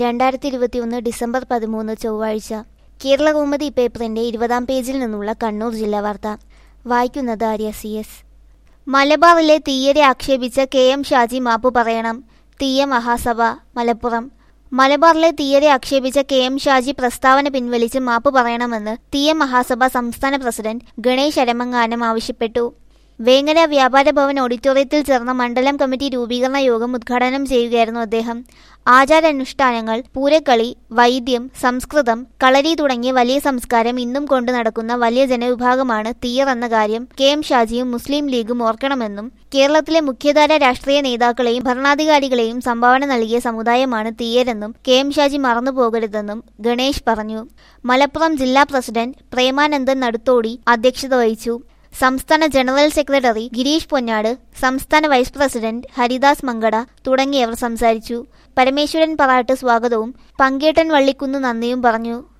രണ്ടായിരത്തി ഇരുപത്തിയൊന്ന് ഡിസംബർ പതിമൂന്ന് ചൊവ്വാഴ്ച കേരളകൗമുദി പേപ്പറിന്റെ ഇരുപതാം പേജിൽ നിന്നുള്ള കണ്ണൂർ ജില്ലാ വാർത്ത വായിക്കുന്നത് ആര്യ സി എസ് മലബാറിലെ തീയരെ ആക്ഷേപിച്ച കെ എം ഷാജി മാപ്പ് പറയണം തീയ മഹാസഭ മലപ്പുറം മലബാറിലെ തീയരെ ആക്ഷേപിച്ച കെ എം ഷാജി പ്രസ്താവന പിൻവലിച്ച് മാപ്പ് പറയണമെന്ന് തീയ മഹാസഭ സംസ്ഥാന പ്രസിഡന്റ് ഗണേശ് അരമങ്ങാനം ആവശ്യപ്പെട്ടു വേങ്ങര വ്യാപാര ഭവൻ ഓഡിറ്റോറിയത്തിൽ ചേർന്ന മണ്ഡലം കമ്മിറ്റി രൂപീകരണ യോഗം ഉദ്ഘാടനം ചെയ്യുകയായിരുന്നു അദ്ദേഹം ആചാരാനുഷ്ഠാനങ്ങൾ പൂരക്കളി വൈദ്യം സംസ്കൃതം കളരി തുടങ്ങിയ വലിയ സംസ്കാരം ഇന്നും കൊണ്ടു നടക്കുന്ന വലിയ ജനവിഭാഗമാണ് തീയർ എന്ന കാര്യം കെ എം ഷാജിയും മുസ്ലിം ലീഗും ഓർക്കണമെന്നും കേരളത്തിലെ മുഖ്യധാര രാഷ്ട്രീയ നേതാക്കളെയും ഭരണാധികാരികളെയും സംഭാവന നൽകിയ സമുദായമാണ് തീയരെന്നും കെ എം ഷാജി മറന്നുപോകരുതെന്നും ഗണേഷ് പറഞ്ഞു മലപ്പുറം ജില്ലാ പ്രസിഡന്റ് പ്രേമാനന്ദൻ നടുത്തോടി അധ്യക്ഷത വഹിച്ചു സംസ്ഥാന ജനറൽ സെക്രട്ടറി ഗിരീഷ് പൊന്നാട് സംസ്ഥാന വൈസ് പ്രസിഡന്റ് ഹരിദാസ് മങ്കട തുടങ്ങിയവർ സംസാരിച്ചു പരമേശ്വരൻ പറാട്ട് സ്വാഗതവും പങ്കേട്ടൻ വള്ളിക്കുന്ന് നന്ദിയും പറഞ്ഞു